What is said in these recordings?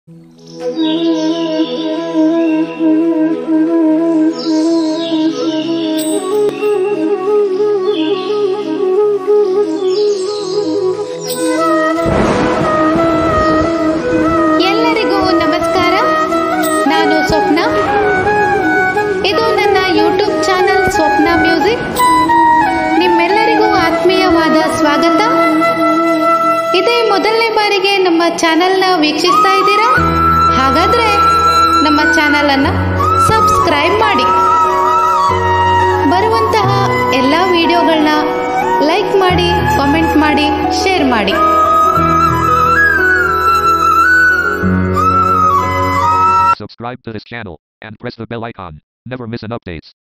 ಎಲ್ಲರಿಗೂ ನಮಸ್ಕಾರ ನಾನು ಸ್ವಪ್ನ ಇದು ನನ್ನ ಯೂಟ್ಯೂಬ್ ಚಾನಲ್ ಸ್ವಪ್ನ ಮ್ಯೂಸಿಕ್ ನಿಮ್ಮೆಲ್ಲರಿಗೂ ಆತ್ಮೀಯವಾದ ಸ್ವಾಗತ ಇದೇ ಮೊದಲನೇ ಬಾರಿಗೆ ನಮ್ಮ ಚಾನಲ್ನ ವೀಕ್ಷಿಸ್ತಾ ಇದ್ದೀರಾ ಹಾಗಾದ್ರೆ ನಮ್ಮ ಚಾನಲ್ ಅನ್ನ ಸಬ್ಸ್ಕ್ರೈಬ್ ಮಾಡಿ ಬರುವಂತಹ ಎಲ್ಲ ವಿಡಿಯೋಗಳನ್ನ ಲೈಕ್ ಮಾಡಿ ಕಾಮೆಂಟ್ ಮಾಡಿ ಶೇರ್ ಮಾಡಿ Subscribe to this channel and press the bell icon. Never miss an updates.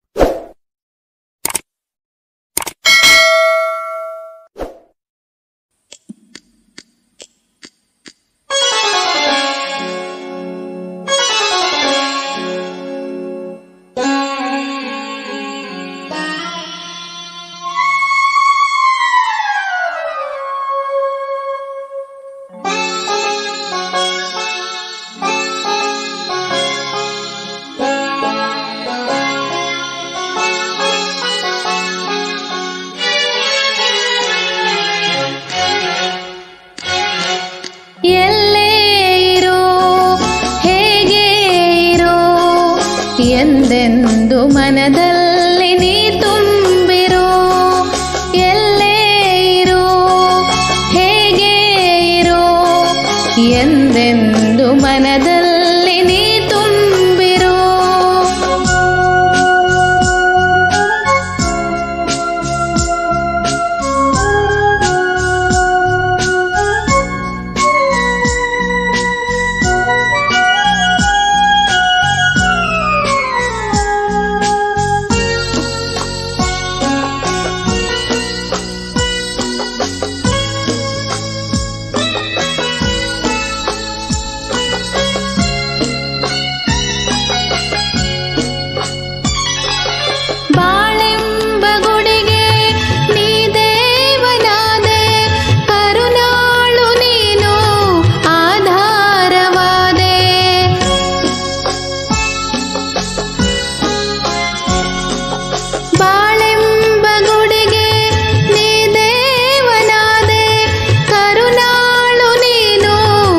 ಎಲ್ಲೇ ಇರೋ ಹೇಗೆ ಇರೋ ಎಂದೆಂದು ಮನದಲ್ಲಿ ನೀ ತುಂಬಿರೋ ಎಲ್ಲೇ ಇರೋ ಹೇಗೆ ಇರೋ ಎಂದೆಂದು ಮನದಲ್ಲಿ ನೀ ತುಂಬಿರೋ ಬಾಳೆಂಬ ಗುಡಿಗೆ ನೀ ದೇವನಾದೆ ಕರುನಾಳು ನೀನು ಆಧಾರವಾದೆ ಬಾಳೆಂಬ ಗುಡಿಗೆ ನೀ ದೇವನಾದೆ ಕರುನಾಳು ನೀನು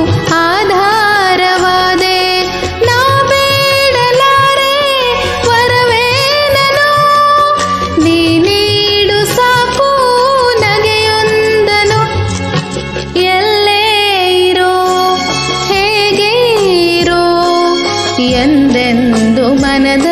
ಆಧಾರವಾದೆ ನಾ ಬೇಡಲಾರೆ ವರವೇನನು ನೀ ನೀಡು ಸಾಕು ನಗೆಯೊಂದನು ಎಲ್ಲೇ ಇರೋ ಹೇಗೆ ಇರೋ ಎಂದೆಂದು ಮನದ